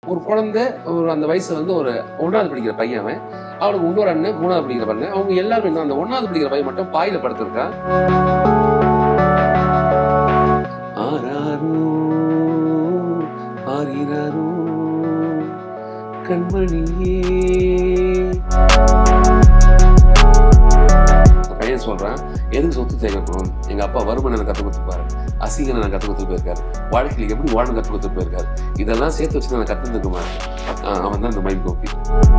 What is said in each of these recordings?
ஒரு குழந்தை ஒரு அந்த வயசுல வந்து ஒரு ஒன்றாவது படிக்கிற பையன் அவன் அவனுக்கு இன்னொரு அண்ணன் மூணாவது படிக்கிற பையன் அவங்க எல்லாரும் என்ன, அந்த ஒன்றாவது படிக்கிற பையன் மட்டும் பாயில படுத்திருக்கான் ஆராரோ ஆரிராரோ கண்மணியே பையன் சொல்றான் எதுக்கு சொத்து சேர்க்கணும் எங்க அப்பா வருமானம் எனக்கு கற்றுக் கொடுத்துருப்பாரு அசிங்கனை நான் கற்றுக் கொடுத்துட்டு போயிருக்காரு வாழ்க்கையில் எப்படி வாழணும் கற்றுக் கொடுத்துட்டு போயிருக்காரு இதெல்லாம் சேர்த்து வச்சு நான் கற்றுந்துக்க மாட்டேன் அவன் தான் இந்த மைண்ட் கோப்பி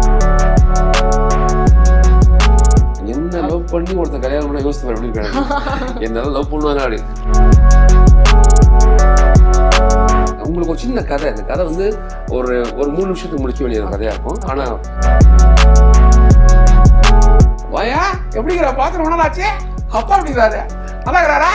என்ன லவ் பண்ணி ஒருத்தன் கல்யாணம் பண்ண யோசித்து எப்படி இருக்காங்க என்னால லவ் பண்ணுவாங்க அப்படி உங்களுக்கு ஒரு சின்ன கதை இந்த கதை வந்து ஒரு ஒரு மூணு நிமிஷத்துக்கு முடிக்க வேண்டிய ஒரு கதையா இருக்கும் ஆனா வாயா எப்படிங்கிற பாத்திரம் உணராச்சு அப்பா எப்படிங்கிறாரு நல்லா இருக்கிறாரா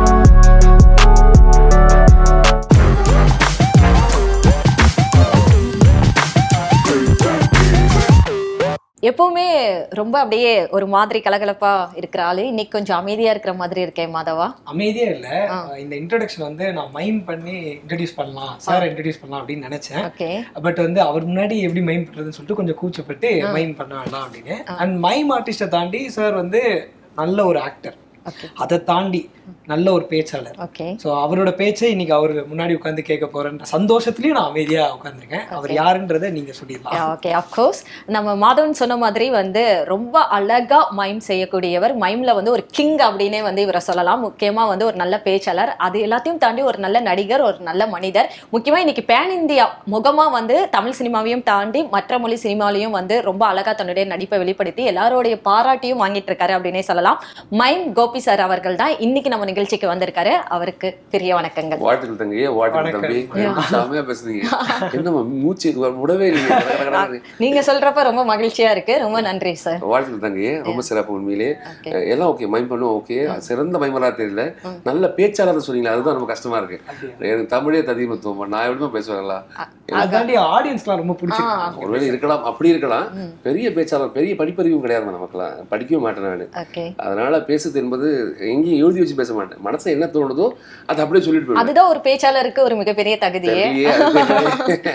எப்பவுமே ரொம்ப அப்படியே ஒரு மாதிரி கலகலப்பா இருக்கிற ஆளு இன்னைக்கு கொஞ்சம் அமைதியா இருக்கிற மாதிரி இருக்கேன் மாதவா அமைதியே இல்ல ஆ. இந்த இன்ட்ரடக்ஷன் வந்து நான் மைம் பண்ணி இன்ட்ரடியூஸ் பண்ணலாம் சார் இன்ட்ரடியூஸ் பண்ணலாம் அப்படின்னு நினைச்சேன் ஓகே பட் வந்து அவர் முன்னாடி எப்படி மைம் பண்றதுன்னு சொல்லிட்டு கொஞ்சம் கூச்சப்பட்டு மைம் பண்ண வேண்டாம் அப்படின்னு அண்ட் மைம் ஆர்டிஸ்டை தாண்டி சார் வந்து நல்ல ஒரு ஆக்டர் ஓகே அதை தாண்டி நல்ல ஒரு பேச்சாளர் ஓகே ஸோ அவரோட பேச்சை இன்னைக்கு அவர் முன்னாடி உட்காந்து கேட்க போறேன்ற சந்தோஷத்துலயும் நான் அமைதியா உட்காந்துருக்கேன் அவர் யாருன்றதை நீங்க சொல்லிடலாம் ஓகே அப்கோர்ஸ் நம்ம மாதவன் சொன்ன மாதிரி வந்து ரொம்ப அழகா மைம் செய்யக்கூடியவர் மைம்ல வந்து ஒரு கிங் அப்படின்னே வந்து இவரை சொல்லலாம் முக்கியமா வந்து ஒரு நல்ல பேச்சாளர் அது எல்லாத்தையும் தாண்டி ஒரு நல்ல நடிகர் ஒரு நல்ல மனிதர் முக்கியமா இன்னைக்கு பேன் இந்தியா முகமா வந்து தமிழ் சினிமாவையும் தாண்டி மற்ற மொழி சினிமாலையும் வந்து ரொம்ப அழகா தன்னுடைய நடிப்பை வெளிப்படுத்தி எல்லாருடைய பாராட்டியும் வாங்கிட்டு இருக்காரு அப்படின்னே சொல்லலாம் மைம் கோபி சார் அவர்கள் தான் இன்னைக்கு நம்ம நிகழ்ச்சிக்கு வந்திருக்காரு அவருக்கு பெரிய வணக்கங்கள் வாழ்த்துக்கள் தங்கி வாழ்த்துக்கள் தம்பி வணக்கம். செமையா பேசுறீங்க என்னம்மா மூச்சு விடவே இல்லைங்க கட, கட, கடன்னு. நீங்க சொல்றப்ப ரொம்ப மகிழ்ச்சியா இருக்கு ரொம்ப நன்றி சார் வாழ்த்துக்கள் தங்கி ரொம்ப சிறப்பு உண்மையிலே ஓகே எல்லாம் ஓகே மைம் பண்ணுவோம் ஓகே சிறந்த மைமரா தெரியல ம். நல்ல பேச்சாளர் சொன்னீங்களா அதுதான் ரொம்ப கஷ்டமா இருக்கு அப்படியா? எனக்கு தமிழே ததிமத்துவம் நான் எப்படிமா பேசுவாங்களா அதை தாண்டி ஆடியன்ஸ்லாம் ரொம்ப பிடிச்சிருக்கு ஒருவேளை இருக்கலாம் அப்படி இருக்கலாம் ம். பெரிய பேச்சாளர் பெரிய படிப்பறிவும் கிடையாது நமக்குலாம் படிக்கவே மாட்டேன் நான் ஓகே அதனால பேசுறது என்பது எங்கேயும் எழுதி வச்சு பேச மாட்டேன் மனசுல என்ன தோணுதோ அதை அப்படியே சொல்லிட்டு போயிடுவேன் அதுதான் ஒரு பேச்சாளருக்கு ஒரு மிகப்பெரிய தகுதியே தெரியலையே, அது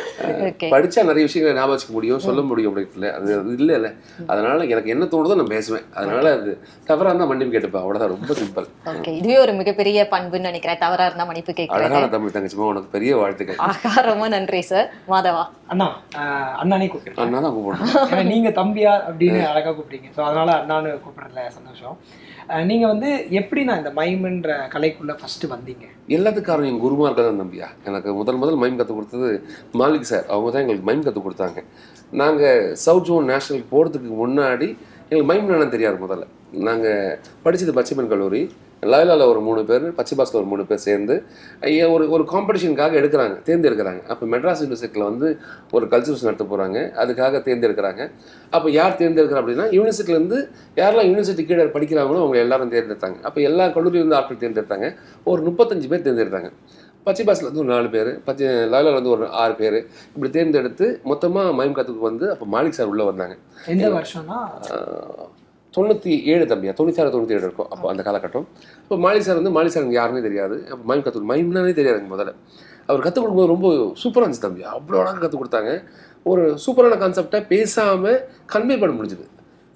ஓகே படிச்சா நிறைய விஷயங்களை ஞாபகம் வச்சுக்க முடியும் சொல்ல முடியும் அப்படி இல்லை அது அது இல்ல இல்ல அதனால எனக்கு என்ன தோணுதோ நான் பேசுவேன் அதனால அது தவறா இருந்தா மன்னிப்பு கேட்டுப்பேன் அவ்வளவுதான் ரொம்ப சிம்பிள் ஓகே இதுவே ஒரு மிகப்பெரிய பண்புன்னு நினைக்கிறேன் தவறா இருந்தா மன்னிப்பு கேட்கறது அழகான தமிழ் தங்கச்சிமா உனக்கு பெரிய வாழ்த்துக்கள் ஆகா ரொம்ப நன்றி சார் மாதவா அண்ணா ஆஹ் அண்ணானே கூப்பிடுறேன் அண்ணா தான் கூப்பிடணும் ஏன்னா நீங்க தம்பியார் அப்படின்னு அழகா கூப்பிட்டீங்க ஸோ அதனால அண்ணான்னு கூப்பிடுறதுல சந்தோஷம் ஆஹ் நீங்க வந்து எப்படி நான் இந்த மைம்ன்ற கலைக்குள்ள ஃபர்ஸ்ட் வந்தீங்க எல்லாத்துக்கும் காரணம் என் குருமார்க்க தான் நம்பியா எனக்கு முதல் முதல் மைம் கற்றுக் கொடுத்தது மாலிக் சார் அவங்க தான் எங்களுக்கு மைம் கற்றுக் கொடுத்தாங்க நாங்கள் சவுத் ஜோன் நேஷனல் போகிறதுக்கு முன்னாடி எங்களுக்கு மைம் என்னன்னு தெரியாது முதல்ல நாங்கள் படித்தது பச்சைமன் கல்லூரி லயலாவில் ஒரு மூணு பேர் பச்சை பாஸ்ல ஒரு மூணு பேர் சேர்ந்து ஐயா, ஒரு ஒரு காம்படிஷனுக்காக எடுக்கிறாங்க தேர்ந்தெடுக்கிறாங்க அப்போ மெட்ராஸ் யூனிவர்சிட்டியில் வந்து ஒரு கல்ச்சுரல்ஸ் நடத்த போகிறாங்க அதுக்காக தேர்ந்தெடுக்கிறாங்க அப்போ யார் தேர்ந்தெடுக்கிறா அப்படின்னா யூனிவர்சிட்டிலேருந்து யாரெல்லாம் யூனிவர்சிட்டி கீழே படிக்கிறாங்களோ அவங்க எல்லாரும் தேர்ந்தெடுத்தாங்க அப்போ எல்லா கல்லூரியிலேருந்து ஆட்கள் தேர்ந்தெடுத்தாங்க ஒரு முப்பத்தஞ்சு பேர் தேர்ந்தெடுத்தாங்க பச்சை பாஸ்ல இருந்து ஒரு நாலு பேர் பச்சை லாலால இருந்து ஒரு ஆறு பேர் இப்படி தேர்ந்தெடுத்து மொத்தமாக மயம் கற்றுக்கு வந்து அப்போ மாலிக் சார் உள்ளே வந்தாங்க எந்த வருஷம்னா ஆஹ், தொண்ணூற்றி ஏழு தம்பியா தொண்ணூத்தாறு தொண்ணூற்றி ஏழு இருக்கும் அப்போ அந்த காலகட்டம் இப்போ மாலிக் சார் வந்து மாலிக் சார் எனக்கு யாருன்னே தெரியாது அப்போ மயம் கற்று மயம்னானே தெரியாது எனக்கு முதல்ல அவர் கற்றுக் கொடுக்கும்போது ரொம்ப சூப்பராக இருந்துச்சு தம்பி அவ்வளோ அழகாக கற்றுக் கொடுத்தாங்க ஒரு சூப்பரான கான்செப்டை பேசாமல் கன்வே பண்ண முடிஞ்சுது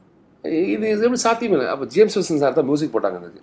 இது இது எப்படி சாத்தியம் இல்லை அப்போ ஜேம்ஸ் வில்சன் சார் தான் மியூசிக் போட்டாங்க அதுக்கு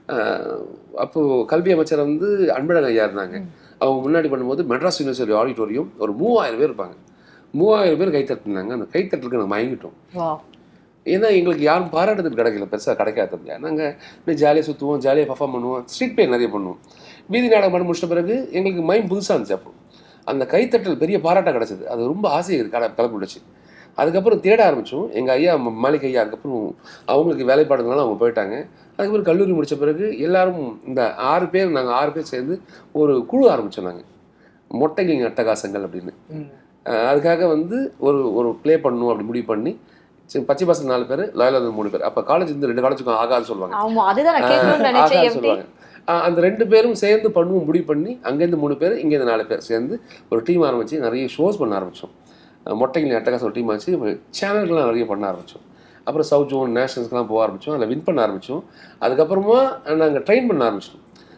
அப்போது கல்வி அமைச்சர் வந்து அன்பழகன் ஐயா இருந்தாங்க அவங்க முன்னாடி பண்ணும்போது மெட்ராஸ் யூனிவர்சிட்டி ஆடிட்டோரியம் ஒரு மூவாயிரம் பேர் இருப்பாங்க மூவாயிரம் பேர் கைத்தட்டினாங்க அந்த கைத்தட்டலுக்கு நாங்கள் மயங்கிட்டோம் வா ஏன்னா எங்களுக்கு யாரும் பாராட்டுறதுக்கு கிடைக்கல பெருசாக கிடைக்காது தம்பியா நாங்கள் இப்படி ஜாலியாக சுற்றுவோம் ஜாலியாக பர்ஃபார்ம் பண்ணுவோம் ஸ்ட்ரீட் பிளே நிறைய பண்ணுவோம் வீதி நாடகம் பண்ண முடிச்சிட்ட பிறகு எங்களுக்கு மைண்ட் புதுசாக இருந்துச்சு அப்போ அந்த கைத்தட்டல் பெரிய பாராட்டாக கிடச்சிது அது ரொம்ப ஆசையை கட கிளப்பி விடுச்சு அதுக்கப்புறம் தேட ஆரம்பித்தோம் எங்கள் ஐயா ம- மாலிக் ஐயா அதுக்கப்புறம் அவங்களுக்கு வேலைப்பாடுனால அவங்க போயிட்டாங்க அதுக்கப்புறம் கல்லூரி முடித்த பிறகு எல்லாரும் இந்த ஆறு பேர் நாங்கள் ஆறு பேர் சேர்ந்து ஒரு குழு ஆரம்பித்தோம் நாங்கள் மொட்டைகளின் அட்டகாசங்கள் அப்படின்னு ம். அஹ் அதுக்காக வந்து ஒரு ஒரு ப்ளே பண்ணணும் அப்படி முடிவு பண்ணி சரி, பச்சை பாசல் நாலு பேர் லாயலா மூணு பேர் அப்போ காலேஜ் இந்த ரெண்டு காலேஜுக்கும் ஆகாது சொல்லுவாங்க ஆமா அதுதான் நான் கேட்கணும்னு நினைச்சேன் ஆகாது எப்படி சொல்லுவாங்க அஹ் அந்த ரெண்டு பேரும் சேர்ந்து பண்ணுவோம் முடிவு பண்ணி அங்கேருந்து மூணு பேர் இங்கேருந்து நாலு பேர் சேர்ந்து ஒரு டீம் ஆரம்பிச்சு நிறைய ஷோஸ் பண்ண ஆரம்பித்தோம் மொட்டைகள் அட்டகாசம் ஒரு டீம் ஆச்சு சேனல்கள்லாம் நிறைய பண்ண ஆரம்பித்தோம் அப்புறம் சவுத் ஜோன் நேஷனல்ஸ்க்கெலாம் போக ஆரம்பித்தோம் அதில் வின் பண்ண ஆரம்பித்தோம் அதுக்கப்புறமா நாங்கள் ட்ரெயின் பண்ண ஆரம்பிச்சிட்டோம்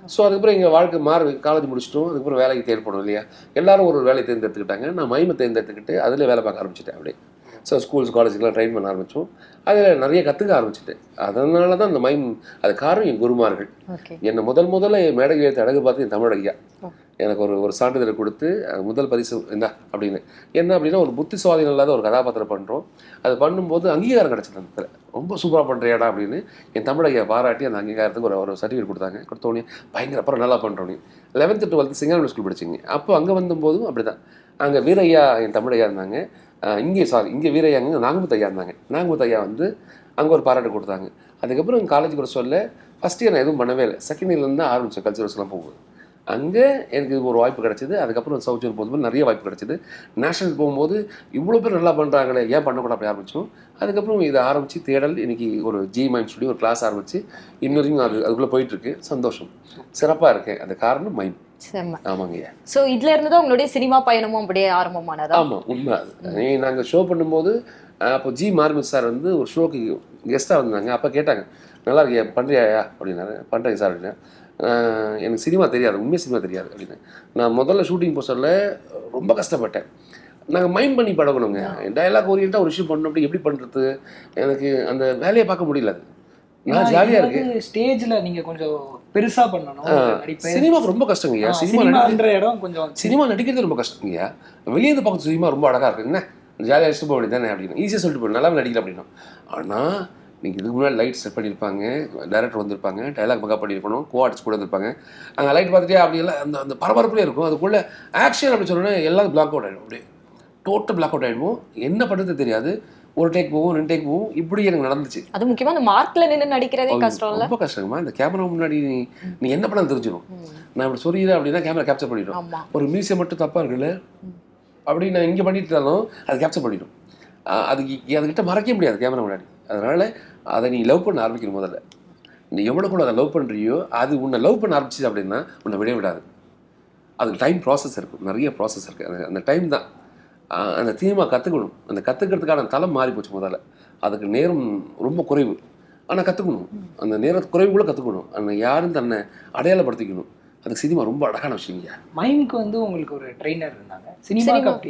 ஸோ அதுக்கப்புறம் எங்கள் வாழ்க்கை மாறி காலேஜ் முடிச்சிட்டோம் அதுக்கப்புறம் வேலைக்கு தேர்ப்படும் இல்லையா எல்லாரும் ஒரு வேலையை தேர்ந்தெடுத்துக்கிட்டாங்க நான் மைமை தேர்ந்தெடுத்துக்கிட்டு அதில் வேலை பார்க்க ஆரம்பிச்சிட்டேன் அப்படியே ஸோ ஸ்கூல்ஸ் காலேஜுக்கெலாம் ட்ரைன் பண்ண ஆரம்பித்தோம் அதில் நிறைய கற்றுக்க ஆரம்பிச்சிட்டேன் அதனால தான் அந்த மைம் அது காரணம் என் குருமார்கள் ஓகே என்னை முதல் முதல்ல என் மேடை ஏற்ற அழகு பார்த்து என் தமிழ் ஐயா ஓ. எனக்கு ஒரு ஒரு சான்றிதழ் கொடுத்து அஹ், முதல் பரிசு இந்தா அப்படின்னு என்ன அப்படின்னா ஒரு புத்தி சுவாதீனம் இல்லாத ஒரு கதாபாத்திரம் பண்ணுறோம் அது பண்ணும்போது அங்கீகாரம் கிடச்சிது அந்த இடத்துல ரொம்ப சூப்பராக பண்ணுறியாடா அப்படின்னு என் தமிழ் ஐயா பாராட்டி அந்த அங்கீகாரத்துக்கு ஒரு ஒரு சர்டிஃபிகேட் கொடுத்தாங்க கொடுத்தோடனே பயங்கர அப்புறம் நல்லா பண்ணுறோன்னே லெவன்த்து டுவெல்த்து சிங்காரம் ஸ்கூல் படிச்சிங்க அப்போ அங்கே வந்தபோதும் அப்படி தான் அங்கே வீரையா என் தமிழ் ஐயா இருந்தாங்க அஹ், இங்கே சாரி இங்கே வீரையாங்க நாகமுத்து ஐயா இருந்தாங்க நாகமுத்து ஐயா வந்து அங்கே ஒரு பாராட்டு கொடுத்தாங்க அதுக்கப்புறம் காலேஜ் கூட சொல்ல ஃபஸ்ட் இயர் நான் எதுவும் பண்ணவே இல்லை செகண்ட் இயர்லேருந்து தான் ஆரம்பித்தேன் கல்ச்சுரல்ஸ்லாம் போகுது அங்கே எனக்கு இது ஒரு வாய்ப்பு கிடைச்சிது அதுக்கப்புறம் சவுத் ஜோன் போகும்போது நிறைய வாய்ப்பு கிடைச்சிது நேஷனல் போகும்போது இவ்வளோ பேர் நல்லா பண்ணுறாங்களே ஏன் பண்ணக்கூடாது அப்படி ஆரம்பித்தோம் அதுக்கப்புறம் இதை ஆரம்பித்து தேடல் இன்னைக்கு ஒரு ஜி மைம் ஸ்டுடியோ ஒரு கிளாஸ் ஆரம்பித்து இன்ன வரைக்கும் அது அதுக்குள்ளே போயிட்டுருக்கு சந்தோஷம் சிறப்பாக இருக்கேன் அது காரணம் மைம் செம்ம ஆமாங்கய்யா சோ இதுல இருந்து தான் உங்களுடைய சினிமா பயணமும் அப்படியே ஆரம்பமானதா ஆமாம் உண்மை அது நாங்கள் ஷோ பண்ணும்போது அஹ், அப்போ ஜி மார்மிஸ் சார் வந்து ஒரு ஷோக்கு கெஸ்ட்டாக வந்தாங்க அப்போ கேட்டாங்க நல்லா இருக்கியா பண்ணுறியா அப்படின்னாரு பண்ணுறேங்க சார் அப்படின்னா அஹ், எனக்கு சினிமா தெரியாது உண்மையாக சினிமா தெரியாது அப்படின்னு நான் முதல்ல ஷூட்டிங் போக சொல்ல ரொம்ப கஷ்டப்பட்டேன் நாங்கள் மைண்ட் பண்ணி பழகணுங்க டயலாக் ஓரியண்டாக ஒரு விஷயம் பண்ணணும் அப்படி எப்படி பண்ணுறது எனக்கு அந்த வேலையை பார்க்க முடியல அது நான் ஜாலியாக இருக்கேன் ஸ்டேஜ்ல நீங்க கொஞ்சம் பெருசா பண்ணணும் நடிப்பை சினிமாவுக்கு ரொம்ப கஷ்டங்கய்யா ஆ, சினிமா நடிக்கிறது சினிமான்ற இடம் கொஞ்சம் சினிமா நடிக்கிறது ரொம்ப கஷ்டங்கய்யா வெளியே இருந்து பார்க்க சினிமா ரொம்ப அழகா இருக்கு என்ன ஜாலியாக அடிச்சுட்டு போக வேண்டியதானே அப்படின்னு ஈஸியாக சொல்லிட்டு போய் நல்லா நடிக்கல அப்படின்னா ஆனால் நீங்கள் இதுக்கு முன்னாடி லைட் செட் பண்ணியிருப்பாங்க டேரக்டர் வந்திருப்பாங்க டைலாக் பக்கா பண்ணியிருக்கணும் கோ ஆர்டிஸ்ட் கூட வந்திருப்பாங்க அங்கே லைட் பார்த்துட்டே அப்படி எல்லாம் அந்த அந்த பரபரப்புலேயே இருக்கும் அதுக்குள்ள ஆக்ஷன் அப்படி சொன்னோன்னே எல்லாம் பிளாக் அவுட் ஆகிடும் அப்படியே டோட்டல் பிளாக் அவுட் ஆகிடுவோம் என்ன பண்ணுறது தெரியாது ஒரு டேக் போகும் ரெண்டு டேக் போகும் இப்படி எனக்கு நடந்துச்சு அது முக்கியமா அந்த மார்க்ல நின்னு நடிக்கிறதே கஷ்டம் இல்ல ரொம்ப கஷ்டமா இந்த கேமரா முன்னாடி நீ நீ என்ன பண்ண தெரிஞ்சிடும் நான் இப்படி சொல்லிடுறேன் அப்படின்னா கேமரா கேப்சர் பண்ணிடும் ஆமா ஒரு மியூசியம் மட்டும் தப்பாக இருக்குல்ல அப்படி நான் இங்கே பண்ணிட்டு இருந்தாலும் அது கேப்சர் பண்ணிடும் ஆஹ் அது இ- அதுகிட்ட மறக்க முடியாது கேமரா முன்னாடி அதனால அதை நீ லவ் பண்ண ஆரம்பிக்கணும் முதல்ல நீ எவ்வளோ கூட அதை லவ் பண்ணுறியோ அது உன்னை லவ் பண்ண ஆரம்பிச்சிது அப்படின்னா உன்னை விட விடாது அதுக்கு டைம் ப்ராசஸ் இருக்கும் நிறைய ப்ராசஸ் இருக்குது அந்த அந்த டைம் தான் ஆஹ் அந்த தீமா கற்றுக்கணும் அந்த கற்றுக்கிறதுக்கான தளம் மாறி போச்சு முதல்ல அதுக்கு நேரம் ரொம்ப குறைவு ஆனால் கற்றுக்கணும் அந்த நேர குறைவுக்குள்ள கற்றுக்கணும் அந்த யாரும் தன்னை அடையாளப்படுத்திக்கணும் அதுக்கு சினிமா ரொம்ப அழகான விஷயங்க மைம்க்கு வந்து உங்களுக்கு ஒரு ட்ரெயினர் இருந்தாங்க சினிமாக்கு சினிமா. அப்படி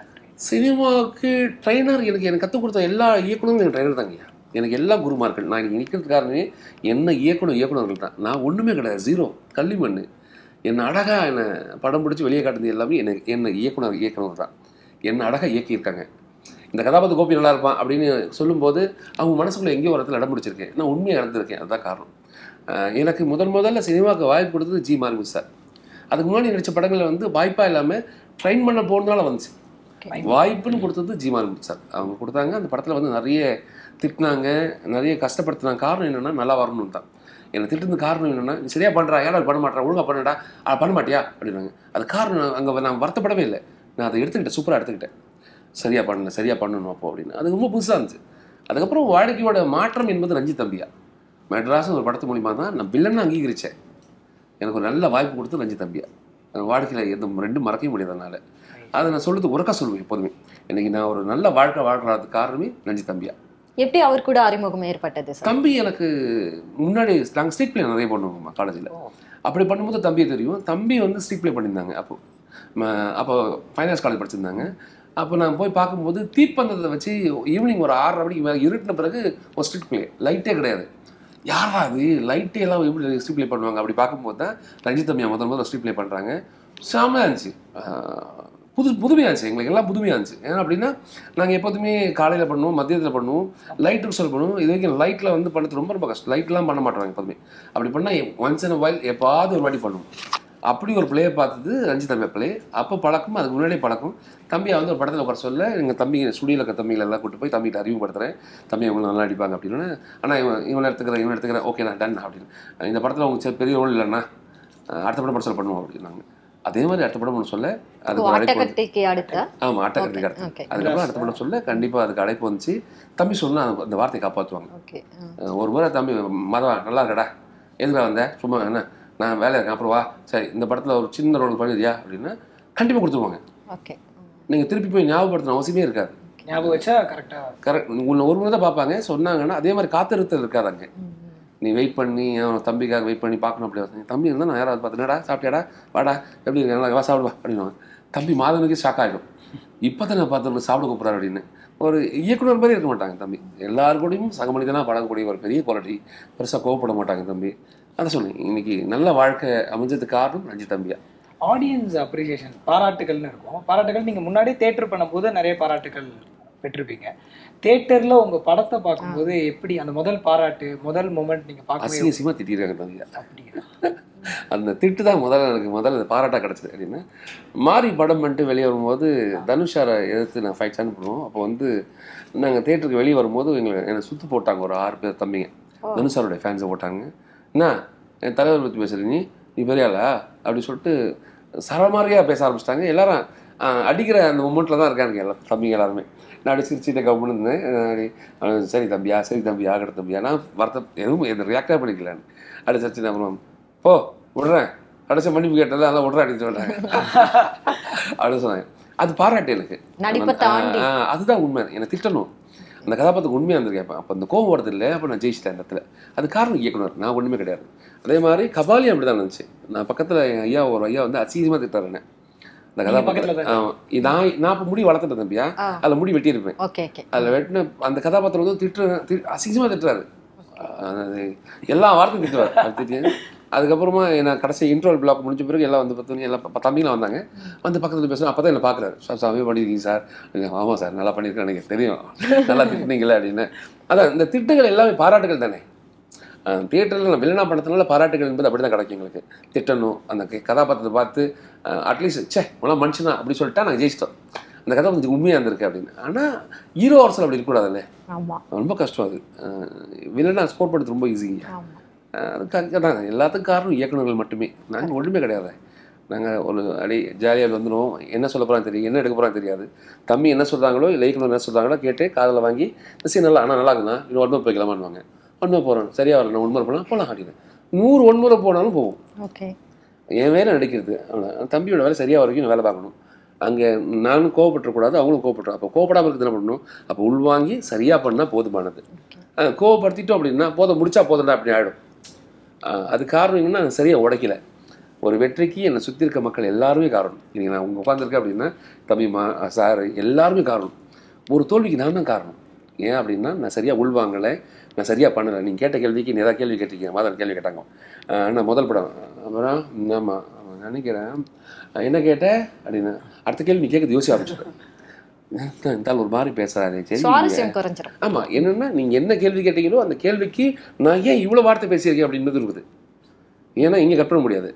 சினிமாவுக்கு ட்ரைனர் எனக்கு எனக்கு கற்றுக் கொடுத்த எல்லா இயக்குனரும் எனக்கு ட்ரைனர் தாங்கய்யா எனக்கு எல்லா குருமார்கள் நான் இன்னைக்கு நிற்கிறது காரணமே என்ன இயக்குனர் இயக்குனர்கள் தான் நான் ஒன்றுமே கிடையாது ஜீரோ கள்ளிமண் என்னை அழகாக என்னை படம் பிடிச்சி வெளியே காட்டுறது எல்லாமே எனக்கு என்ன இயக்குனர் இயக்குனர் தான் என்னை அழகாக இயக்கியிருக்காங்க இந்த கதாபாத்திர கோபி நல்லா இருப்பான் அப்படின்னு சொல்லும்போது அவங்க மனசுக்குள்ள எங்கேயோ ஒரு இடத்துல இடம் பிடிச்சிருக்கேன் நான் உண்மையாக நடந்திருக்கேன் அதுதான் காரணம் அஹ் எனக்கு முதல் முதல்ல சினிமாவுக்கு வாய்ப்பு கொடுத்தது ஜி மார்மிஸ் சார் அதுக்கு முன்னாடி நடித்த படங்களில் வந்து வாய்ப்பாக இல்லாமல் ட்ரைன் பண்ண போனதால வந்துச்சு வாய்ப்புன்னு கொடுத்தது ஜி மார்மிஸ் சார் அவங்க கொடுத்தாங்க அந்த படத்தில் வந்து நிறைய திட்டினாங்க நிறைய கஷ்டப்படுத்தினாங்க காரணம் என்னென்னா நல்லா வரணும்னு தான் என்னை திட்டுறது காரணம் என்னென்னா நீ சரியாக பண்ணுறா ஏடா பண்ண மாட்டேன் ஒழுங்கா பண்ணடா அதை பண்ண மாட்டியா அப்படின்னாங்க அது காரணம் அங்கே நான் வருத்தப்படவே இல்லை நான் அதை எடுத்துக்கிட்டேன் சூப்பராக எடுத்துக்கிட்டேன் சரியாக பண்ணணும் சரியாக பண்ணணும் அப்போ அப்படின்னு அது ரொம்ப புதுசாக இருந்துச்சு அதுக்கப்புறம் வாழ்க்கையோட மாற்றம் என்பது ரஞ்சித் தம்பியா மெட்ராஸ் ஒரு படத்து மூலிமா தான் நான் வில்லன்னு அங்கீகரித்தேன் எனக்கு ஒரு நல்ல வாய்ப்பு கொடுத்து ரஞ்சித் தம்பியா வாழ்க்கையில் எந்த ரெண்டும் மறக்கவே முடியாதனால அதை நான் சொல்றது உறக்க சொல்லுவேன் எப்போதுமே இன்னைக்கு நான் ஒரு நல்ல வாழ்க்கை வாழ்றதுக்கு காரணமே ரஞ்சித் தம்பியா எப்படி அவர் கூட அறிமுகம் ஏற்பட்டது சார் தம்பி எனக்கு முன்னாடி நாங்கள் ஸ்ட்ரீட் பிளே நிறைய பண்ணுவோம்மா காலேஜில் அப்படி பண்ணும்போது தம்பியை தெரியும் தம்பி வந்து ஸ்ட்ரீட் பிளே பண்ணியிருந்தாங்க அப்போ ம- அப்போ ஃபைனான்ஸ் காலேஜ் படிச்சிருந்தாங்க அப்போ நான் போய் பார்க்கும்போது தீப்பந்தத்தை வச்சு ஈவினிங் ஒரு ஆறரை மணிக்கு மேலே இருட்டின பிறகு ஒரு ஸ்ட்ரீட் பிளே லைட்டே கிடையாது யாரா அது லைட்டே எல்லாம் எப்படி ஸ்ட்ரீட் ப்ளே பண்ணுவாங்க அப்படி பார்க்கும்போது தான் ரஞ்சித் தம்பியா முதல் முதல்ல ஸ்ட்ரீட் ப்ளே பண்ணுறாங்க செம்மையாக இருந்துச்சு ஆஹ் புது புதுமையாக இருந்துச்சு எங்களுக்கு எல்லாம் புதுமையாக இருந்துச்சு ஏன்னா அப்படின்னா நாங்கள் எப்போதுமே காலையில் பண்ணுவோம் மதியத்தில் பண்ணுவோம் லைட்டுக்கு சொல்ல பண்ணுவோம் இது வரைக்கும் லைட்டில் வந்து பண்ணுறது ரொம்ப ரொம்ப கஷ்டம் லைட்லாம் பண்ண மாட்டோம் எப்போதுமே அப்படி பண்ணால் ஒன்ஸ் இன் வைல் எப்பாவது ஒரு வாட்டி பண்ணுவோம் அப்படி ஒரு பிளேயை பார்த்தது ரஞ்சித் தம்பி பிளே அப்போ பழக்கம் அதுக்கு முன்னாடியே பழக்கம் தம்பியை வந்து ஒரு படத்தில் உட்கார சொல்ல எங்கள் தம்பி ஸ்டுடியோவில் இருக்க தம்பிகளை எல்லாம் கூட்டு போய் தம்பிகிட்ட அறிமுகப்படுத்துறேன் தம்பி அவங்க நல்லா அடிப்பாங்க அப்படின்னு ஆனால் இவன் இவனை எடுத்துக்கிறேன் இவன் எடுத்துக்கிறேன் ஓகே நான் டன் அப்படின்னு இந்த படத்தில் அவங்க சரி பெரிய ரோல் இல்லைண்ணா அஹ் அடுத்த படம் படம் சொல்ல பண்ணுவோம் அப்படின்னாங்க அதே மாதிரி அடுத்த படம் ஒன்று சொல்ல அதுக்கு ஒரு அழைப்பு வந்து அட்டகத்திக்கு அடுத்த ஆமாம் ஆட்டக்கட்டி அடுத்து ஓகே அதுக்கப்புறம் அடுத்த படம் சொல்ல கண்டிப்பாக அதுக்கு அழைப்பு வந்துச்சு தம்பி சொன்னா அந்த- அந்த வார்த்தையை காப்பாற்றுவாங்க ஓகே அஹ் ஒரு முறை தம்பி மதவா நல்லா இருக்கடா எதுல வந்த சும்மா என்ன நான் வேலை இருக்கேன் அப்புறம் வா சரி இந்த படத்தில் ஒரு சின்ன ரோல் பண்ணிடுறியா அப்படின்னா கண்டிப்பாக கொடுத்துருவாங்க ஓகே நீங்கள் திருப்பி போய் ஞாபகப்படுத்தணும் அவசியமே இருக்காது ஞாபகம் வச்சா கரெக்டா கரெக்ட் உன்னை ஒரு முறை தான் பார்ப்பாங்க சொன்னாங்கன்னா அதே மாதிரி காத்திருத்தல் இருக்காதாங்க நீ வெயிட் பண்ணி அவன் தம்பிக்காக வெயிட் பண்ணி பார்க்கணும் அப்படி வசதி. தம்பி இருந்தால் நான் யாராவது பார்த்து என்னடா சாப்பிட்டியாடா வாடா எப்படி இருக்கு நல்லா வா சாப்பிடுவா அப்படின்னுவாங்க தம்பி மாதவனுக்கு ஷாக் ஆகிடும் இப்போ தான் நான் பார்த்து சாப்பிட கூப்பிட்றாரு அப்படின்னு ஒரு இயக்குனர் மாதிரி இருக்க மாட்டாங்க தம்பி எல்லாரு கூடயும் சக மனிதனாக பழகக்கூடிய ஒரு பெரிய குவாலிட்டி பெருசாக கோவப்பட மாட்டாங்க தம்பி அதை சொன்னேன் இன்னைக்கு நல்ல வாழ்க்கை அமைஞ்சதுக்கு காரணம் ரஞ்சித் தம்பியா ஆடியன்ஸ் அப்ரிசியேஷன் பாராட்டுகள்னு இருக்கும் பாராட்டுகள் நீங்க முன்னாடி தேட்டர் பண்ணும்போது நிறைய பாராட்டுகள் பெற்றிருப்பீங்க தேட்டர்ல உங்க படத்தை பார்க்கும்போது எப்படி அந்த முதல் பாராட்டு முதல் மொமெண்ட் நீங்க பார்க்கவே அசிங்க அசிங்கமாக திட்டிருக்காங்க தம்பியா அப்படியா அந்த திட்டு தான் முதல்ல எனக்கு முதல்ல பாராட்டாக கிடச்சிது அப்படின்னா மாறி படம் பண்ணிட்டு வெளியே வரும்போது தனுஷாரை எதிர்த்து நான் ஃபைட் சான் பண்ணுவோம் அப்போ வந்து நாங்கள் தேட்டருக்கு வெளியே வரும்போது எங்களை என்னை சுற்று போட்டாங்க ஒரு ஆறு பேர் தம்பிங்க தனுஷாரோடைய ஃபேன்ஸை போட்டாங்க என்ன என் தலைவர் பற்றி பேசுகிறீங்க நீ நீ பெரியாளா அப்படி சொல்லிட்டு சரமாரியாக பேச ஆரம்பிச்சிட்டாங்க எல்லாரும் ஆஹ், அடிக்கிற அந்த மொமெண்ட்டில் தான் இருக்காங்க எல்லாம் தம்பிங்க எல்லாருமே நான் அப்படி சிரிச்சிட்டு கவர்மெண்ட் இருந்தேன் அப்படி, ஆஹ், சரி தம்பியா சரி தம்பி ஆகிற தம்பியா நான் வருத்தம் எதுவும் எந்த ரியாக்டாக பண்ணிக்கலான்னு அப்படி சச்சின் அப்புறம் போ விடுறேன் கடைசி மன்னிப்பு கேட்டது அதெல்லாம் விடுறேன் அப்படின்னு சொல்கிறாங்க அப்படின்னு சொன்னாங்க அது பாராட்டு எனக்கு நடிப்பை தாண்டி. ஆஹ், அதுதான் உண்மை என்னை திட்டணும் அந்த கதாபாத்திரம் உண்மையாக இருந்திருக்கேன் அப்போ அந்த கோவம் வரது இல்லை அப்போ நான் ஜெயிச்சிட்டேன் அந்த இடத்துல அது காரணம் இயக்குனர் நான் ஒன்றுமே கிடையாது அதே மாதிரி கபாலி அப்படி தான் இருந்துச்சு நான் பக்கத்தில் என் ஐயா ஒரு ஐயா வந்து அசிங்கமாக திட்டாரு என்ன அந்த நீங்க பக்கத்துல கதாபாத்திரம் ஆமா. நான் நான் இப்போ முடி வளர்த்துட்டேன் தம்பியா ஆ. அதில் முடி வெட்டியிருப்பேன் ஓகே ஓகே அதில் வெட்டின அந்த கதாபாத்திரம் வந்து திட்டு தி- அசிங்கமா திட்டுறாரு அது எல்லா வார்த்தையும் திட்டுவார் அது திட்டி அதுக்கப்புறமா நான் கடைசி இன்ட்ரோல் பிளாக் முடிஞ்ச பிறகு எல்லாம் வந்து பார்த்தோன்னே எல்லாம் ப- தம்பிங்களாம் வந்தாங்க வந்து பக்கத்தில் பேசுகிறேன் அப்போ தான் என்ன பார்க்குறாரு சார் சாமி பண்ணியிருக்கீங்க சார் இல்லை, ஆமாம் சார் நல்லா பண்ணியிருக்கேன் எனக்கு தெரியும் நல்லா திட்டினீங்களே அப்படின்னு அதான் இந்த திட்டுகள் எல்லாமே பாராட்டுகள் தானே தியேட்டரில் நான் வில்லனா படத்தினால பாராட்டுகள் என்பது அப்படி தான் கிடைக்கும் எங்களுக்கு திட்டணும் அந்த க- கதாபாத்திரத்தை பார்த்து அட்லீஸ்ட் ச்சே உலாம் மனுஷனா அப்படி சொல்லிட்டா நாங்கள் ஜெயிச்சிட்டோம் அந்த கதாபாத்திரம் உண்மையாக இருந்திருக்கு அப்படின்னு ஆனால் ஹீரோ அரசில் அப்படி இருக்கக்கூடாதுல்ல ஆமா ரொம்ப கஷ்டம் அது வில்லனா ஸ்கோர் பண்ணுறது ரொம்ப ஈஸிங்க ஆமா அதுக்காக தான் எல்லாத்துக்கும் காரணம் இயக்குனர்கள் மட்டுமே நாங்கள் ஒன்றுமே கிடையாது நாங்கள் ஒரு அடி ஜாலியாக வந்துடும் என்ன சொல்ல போகிறாங்க தெரியும் என்ன எடுக்க போகிறாங்க தெரியாது தம்பி என்ன சொல்கிறாங்களோ இல்லை இயக்குனர் என்ன சொல்கிறாங்களோ கேட்டு காதில் வாங்கி இந்த சீன் நல்லா ஆனால் நல்லா இருக்குண்ணா இன்னும் ஒன்மை போய்க்கலாமான்னுவாங்க ஒன்மை போகிறோம் சரியா வரல ஒன்முறை போகலாம் போகலாம் அப்படின்னு நூறு ஒன்முறை போனாலும் போவோம் ஓகே என் வேலை நடிக்கிறது அவ்வளவுதான். தம்பியோட வேலை சரியாக வரைக்கும் நான் வேலை பார்க்கணும் அங்கே நானும் கோவப்பட்டுறக்கூடாது அவங்களும் கோவப்பட்டுரும் அப்போ கோவப்படாமல் இருக்கிறது என்ன பண்ணணும் அப்போ உள்வாங்கி சரியாக பண்ணால் போதுமானது அஹ் கோவப்படுத்திட்டோம் அப்படின்னா போதும் முடிச்சா போதும்டா அப்படி ஆகிடும் அது காரணம் என்னன்னா நான் சரியாக உடைக்கல ஒரு வெற்றிக்கு என்னை சுற்றி இருக்க மக்கள் எல்லாருமே காரணம் இன்னைக்கு நான் உங்க உட்காந்துருக்கேன் அப்படின்னா தம்பி மா சார் எல்லாருமே காரணம் ஒரு தோல்விக்கு நான் தான் காரணம் ஏன் அப்படின்னா நான் சரியாக உள்வாங்கலை நான் சரியாக பண்ணலை நீங்கள் கேட்ட கேள்விக்கு நீ ஏதாவது கேள்வி கேட்டிருக்கீங்க மாதம் கேள்வி கேட்டாங்க அஹ் நான் முதல் படம் அப்புறம் ஆமாம் நினைக்கிறேன் அஹ் என்ன கேட்ட அப்படின்னு அடுத்த கேள்வி நீ கேட்கறது யோசிக்க ஆரம்பிச்சிட்டேன் இருந்தாலும் ஒரு மாதிரி பேசுறாரு சரி சுவாரஸ்யம் குறைஞ்சிரும் ஆமா என்னன்னா நீங்க என்ன கேள்வி கேட்டீங்களோ அந்த கேள்விக்கு நான் ஏன் இவ்வளவு வார்த்தை பேசியிருக்கேன் அப்படின்றது இருக்குது ஏன்னா இங்க கட் பண்ண முடியாது